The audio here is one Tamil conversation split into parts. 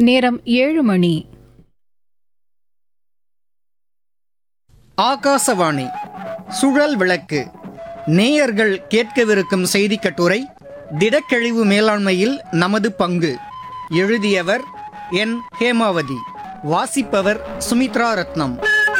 நேரம் ஏழு மணி ஆகாசவாணி சுழல் விளக்கு நேயர்கள் கேட்கவிருக்கும் செய்தி கட்டுரை திடக்கழிவு மேலாண்மையில் நமது பங்கு எழுதியவர் என் ஹேமாவதி வாசிப்பவர் சுமித்ரா ரத்னம்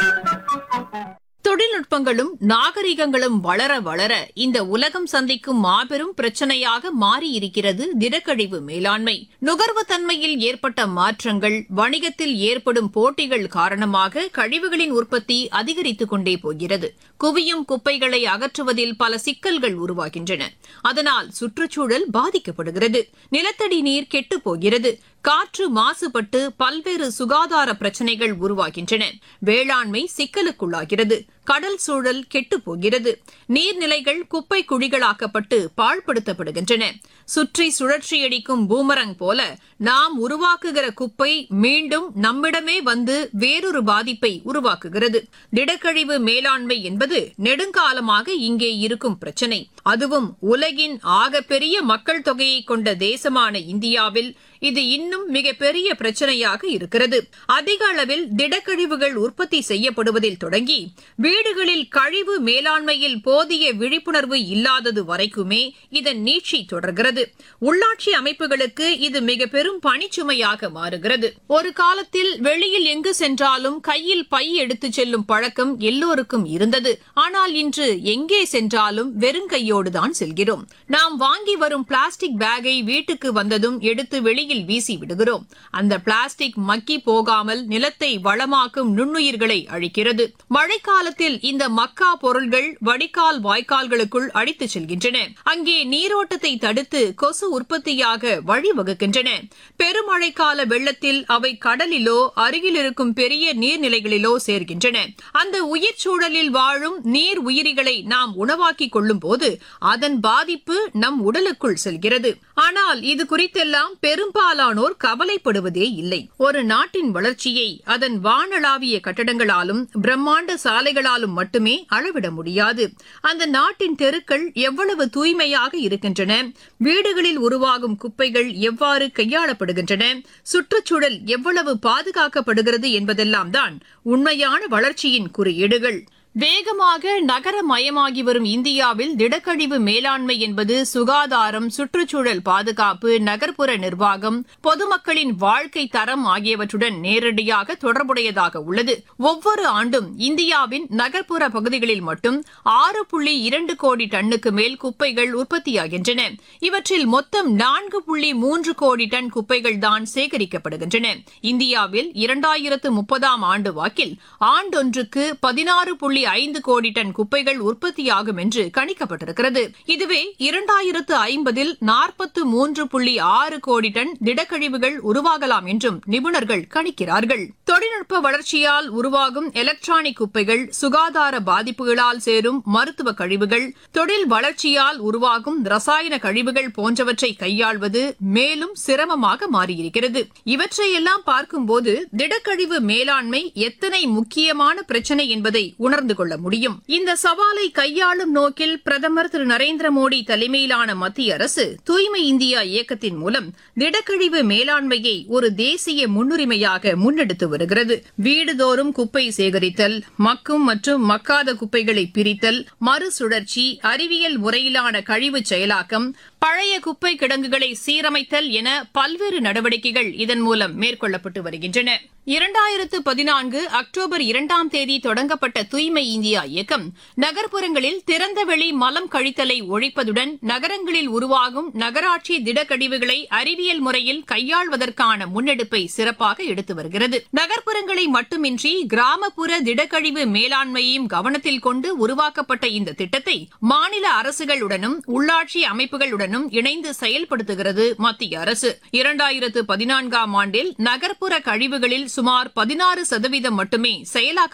தொழில்நுட்பங்களும் நாகரிகங்களும் வளர வளர இந்த உலகம் சந்திக்கும் மாபெரும் பிரச்சனையாக மாறியிருக்கிறது திடக்கழிவு மேலாண்மை நுகர்வு தன்மையில் ஏற்பட்ட மாற்றங்கள் வணிகத்தில் ஏற்படும் போட்டிகள் காரணமாக கழிவுகளின் உற்பத்தி அதிகரித்துக் கொண்டே போகிறது குவியும் குப்பைகளை அகற்றுவதில் பல சிக்கல்கள் உருவாகின்றன அதனால் சுற்றுச்சூழல் பாதிக்கப்படுகிறது நிலத்தடி நீர் கெட்டுப் போகிறது காற்று மாசுபட்டு பல்வேறு சுகாதார பிரச்சனைகள் உருவாகின்றன வேளாண்மை சிக்கலுக்குள்ளாகிறது கடல் சூழல் கெட்டுப் போகிறது நீர்நிலைகள் குப்பை குழிகளாக்கப்பட்டு பாழ்படுத்தப்படுகின்றன சுற்றி சுழற்சியடிக்கும் பூமரங் போல நாம் உருவாக்குகிற குப்பை மீண்டும் நம்மிடமே வந்து வேறொரு பாதிப்பை உருவாக்குகிறது திடக்கழிவு மேலாண்மை என்பது நெடுங்காலமாக இங்கே இருக்கும் பிரச்சனை அதுவும் உலகின் ஆகப்பெரிய மக்கள் தொகையை கொண்ட தேசமான இந்தியாவில் இது இன்னும் மிகப்பெரிய பிரச்சனையாக இருக்கிறது அதிக அளவில் திடக்கழிவுகள் உற்பத்தி செய்யப்படுவதில் தொடங்கி வீடுகளில் கழிவு மேலாண்மையில் போதிய விழிப்புணர்வு இல்லாதது வரைக்குமே இதன் நீட்சி தொடர்கிறது உள்ளாட்சி அமைப்புகளுக்கு இது மிக பெரும் பணிச்சுமையாக மாறுகிறது ஒரு காலத்தில் வெளியில் எங்கு சென்றாலும் கையில் பை எடுத்துச் செல்லும் பழக்கம் எல்லோருக்கும் இருந்தது ஆனால் இன்று எங்கே சென்றாலும் வெறுங்கையோடுதான் செல்கிறோம் நாம் வாங்கி வரும் பிளாஸ்டிக் பேக்கை வீட்டுக்கு வந்ததும் எடுத்து வெளியில் வீசி விடுகிறோம் அந்த பிளாஸ்டிக் மக்கி போகாமல் நிலத்தை வளமாக்கும் நுண்ணுயிர்களை அழிக்கிறது மழைக்காலத்தில் இந்த மக்கா பொருள்கள் வடிகால் வாய்க்கால்களுக்குள் அடித்துச் செல்கின்றன அங்கே நீரோட்டத்தை தடுத்து கொசு உற்பத்தியாக வழிவகுக்கின்றன பெருமழைக்கால வெள்ளத்தில் அவை கடலிலோ அருகில் இருக்கும் பெரிய நீர்நிலைகளிலோ சேர்கின்றன அந்த உயிர் சூழலில் வாழும் நீர் உயிரிகளை நாம் உணவாக்கிக் கொள்ளும் போது அதன் பாதிப்பு நம் உடலுக்குள் செல்கிறது ஆனால் இது குறித்தெல்லாம் பெரும்பாலானோர் கவலைப்படுவதே இல்லை ஒரு நாட்டின் வளர்ச்சியை அதன் வானளாவிய கட்டடங்களாலும் பிரம்மாண்ட சாலைகளாலும் மட்டுமே அளவிட முடியாது அந்த நாட்டின் தெருக்கள் எவ்வளவு தூய்மையாக இருக்கின்றன வீடுகளில் உருவாகும் குப்பைகள் எவ்வாறு கையாளப்படுகின்றன சுற்றுச்சூழல் எவ்வளவு பாதுகாக்கப்படுகிறது என்பதெல்லாம் தான் உண்மையான வளர்ச்சியின் குறியீடுகள் வேகமாக நகரமயமாகி வரும் இந்தியாவில் திடக்கழிவு மேலாண்மை என்பது சுகாதாரம் சுற்றுச்சூழல் பாதுகாப்பு நகர்ப்புற நிர்வாகம் பொதுமக்களின் வாழ்க்கை தரம் ஆகியவற்றுடன் நேரடியாக தொடர்புடையதாக உள்ளது ஒவ்வொரு ஆண்டும் இந்தியாவின் நகர்ப்புற பகுதிகளில் மட்டும் ஆறு புள்ளி இரண்டு கோடி டன்னுக்கு மேல் குப்பைகள் உற்பத்தியாகின்றன இவற்றில் மொத்தம் நான்கு புள்ளி மூன்று கோடி டன் குப்பைகள் தான் சேகரிக்கப்படுகின்றன இந்தியாவில் இரண்டாயிரத்து முப்பதாம் ஆண்டு வாக்கில் ஆண்டொன்றுக்கு பதினாறு புள்ளி ஐந்து கோடி டன் குப்பைகள் உற்பத்தியாகும் என்று கணிக்கப்பட்டிருக்கிறது இதுவே இரண்டாயிரத்து ஐம்பதில் நாற்பத்து மூன்று புள்ளி ஆறு கோடி டன் திடக்கழிவுகள் உருவாகலாம் என்றும் நிபுணர்கள் கணிக்கிறார்கள் தொழில்நுட்ப வளர்ச்சியால் உருவாகும் எலக்ட்ரானிக் குப்பைகள் சுகாதார பாதிப்புகளால் சேரும் மருத்துவ கழிவுகள் தொழில் வளர்ச்சியால் உருவாகும் ரசாயன கழிவுகள் போன்றவற்றை கையாள்வது மேலும் சிரமமாக மாறியிருக்கிறது இவற்றையெல்லாம் பார்க்கும்போது திடக்கழிவு மேலாண்மை எத்தனை முக்கியமான பிரச்சனை என்பதை உணர்ந்து கொள்ள முடியும் இந்த சவாலை கையாளும் நோக்கில் பிரதமர் திரு நரேந்திர மோடி தலைமையிலான மத்திய அரசு தூய்மை இந்தியா இயக்கத்தின் மூலம் திடக்கழிவு மேலாண்மையை ஒரு தேசிய முன்னுரிமையாக முன்னெடுத்து வருகிறது வீடுதோறும் குப்பை சேகரித்தல் மக்கும் மற்றும் மக்காத குப்பைகளை பிரித்தல் மறுசுழற்சி அறிவியல் முறையிலான கழிவு செயலாக்கம் பழைய குப்பை கிடங்குகளை சீரமைத்தல் என பல்வேறு நடவடிக்கைகள் இதன் மூலம் மேற்கொள்ளப்பட்டு வருகின்றன இரண்டாயிரத்து பதினான்கு அக்டோபர் இரண்டாம் தேதி தொடங்கப்பட்ட தூய்மை இந்தியா இயக்கம் நகர்ப்புறங்களில் திறந்தவெளி மலம் கழித்தலை ஒழிப்பதுடன் நகரங்களில் உருவாகும் நகராட்சி திடக்கழிவுகளை அறிவியல் முறையில் கையாள்வதற்கான முன்னெடுப்பை சிறப்பாக எடுத்து வருகிறது நகர்ப்புறங்களை மட்டுமின்றி கிராமப்புற திடக்கழிவு மேலாண்மையையும் கவனத்தில் கொண்டு உருவாக்கப்பட்ட இந்த திட்டத்தை மாநில அரசுகளுடனும் உள்ளாட்சி அமைப்புகளுடனும் இணைந்து செயல்படுத்துகிறது மத்திய அரசு இரண்டாயிரத்து பதினான்காம் ஆண்டில் நகர்ப்புற கழிவுகளில் சுமார் பதினாறு சதவீதம் மட்டுமே செயலாக்க